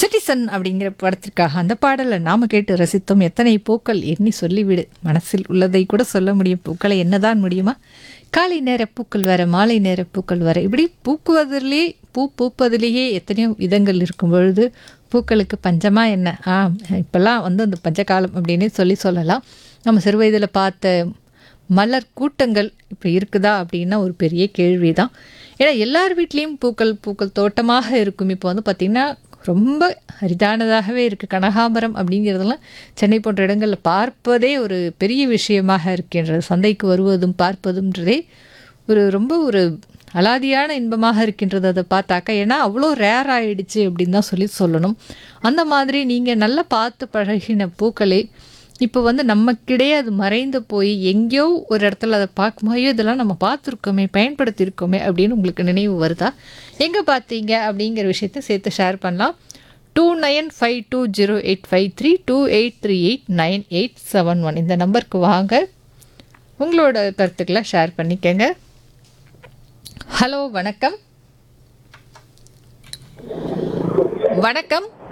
citizen அப்படிங்கிற படத்திற்காக அந்த பாடலை நாம கேட்டு ரசித்தோம் எத்தனை பூக்கள் எண்ணி சொல்லிவிடு மனசில் உள்ளதை கூட சொல்ல முடியும் பூக்களை என்னதான் முடியுமா காலை நேர பூக்கள் வர மாலை நேர பூக்கள் வர இப்படி பூக்குவதிலே பூ பூப்பதிலேயே எத்தனையோ விதங்கள் இருக்கும் பொழுது பூக்களுக்கு பஞ்சமா என்ன ஆ இப்போல்லாம் வந்து அந்த பஞ்சகாலம் அப்படின்னே சொல்லி சொல்லலாம் நம்ம சிறு வயதில் பார்த்த மலர் கூட்டங்கள் இப்போ இருக்குதா அப்படின்னா ஒரு பெரிய கேள்வி தான் ஏன்னா எல்லார் வீட்லேயும் பூக்கள் பூக்கள் தோட்டமாக இருக்கும் இப்போ வந்து பார்த்திங்கன்னா ரொம்ப அரிதானதாகவே இருக்குது கனகாம்பரம் அப்படிங்கிறதெல்லாம் சென்னை போன்ற இடங்களில் பார்ப்பதே ஒரு பெரிய விஷயமாக இருக்கின்றது சந்தைக்கு வருவதும் பார்ப்பதும்ன்றதே ஒரு ரொம்ப ஒரு அலாதியான இன்பமாக இருக்கின்றது அதை பார்த்தாக்கா ஏன்னா அவ்வளோ ரேர் ஆயிடுச்சு அப்படின்னு தான் சொல்லி சொல்லணும் அந்த மாதிரி நீங்கள் நல்லா பார்த்து பழகின பூக்களே இப்போ வந்து நமக்கிடையே அது மறைந்து போய் எங்கேயோ ஒரு இடத்துல அதை பார்க்கும்போது ஐயோ இதெல்லாம் நம்ம பார்த்துருக்கோமே பயன்படுத்தியிருக்கோமே அப்படின்னு உங்களுக்கு நினைவு வருதா எங்கே பார்த்தீங்க அப்படிங்கிற விஷயத்த சேர்த்து ஷேர் பண்ணலாம் two nine five two zero eight five three two eight three eight nine eight seven one இந்த நம்பருக்கு வாங்க உங்களோட கருத்துக்களை ஷேர் பண்ணிக்கங்க ஹலோ வணக்கம் வணக்கம்